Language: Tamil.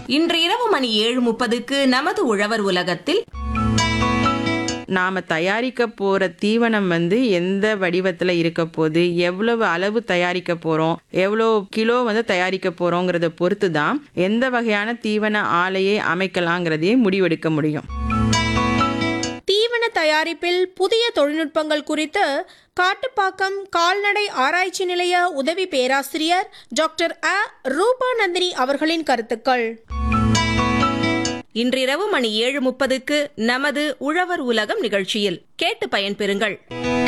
இன்று இரவு மணி ஏழு முப்பதுக்கு நமது உழவர் உலகத்தில் நாம தயாரிக்க போற தீவனம் வந்து எந்த வடிவத்துல இருக்க போகுது எவ்வளவு அளவு தயாரிக்க போறோம் எவ்வளோ கிலோ வந்து தயாரிக்க போறோங்கிறத பொறுத்து தான் எந்த வகையான தீவன ஆலையை அமைக்கலாங்கிறதையே முடிவெடுக்க முடியும் தீவன தயாரிப்பில் புதிய தொழில்நுட்பங்கள் குறித்து காட்டுப்பாக்கம் கால்நடை ஆராய்ச்சி நிலைய உதவி பேராசிரியர் டாக்டர் அ ரூபாநந்தினி அவர்களின் கருத்துக்கள் இன்றிரவு மணி ஏழு முப்பதுக்கு நமது உழவர் உலகம் நிகழ்ச்சியில் கேட்டு பயன்பெறுங்கள்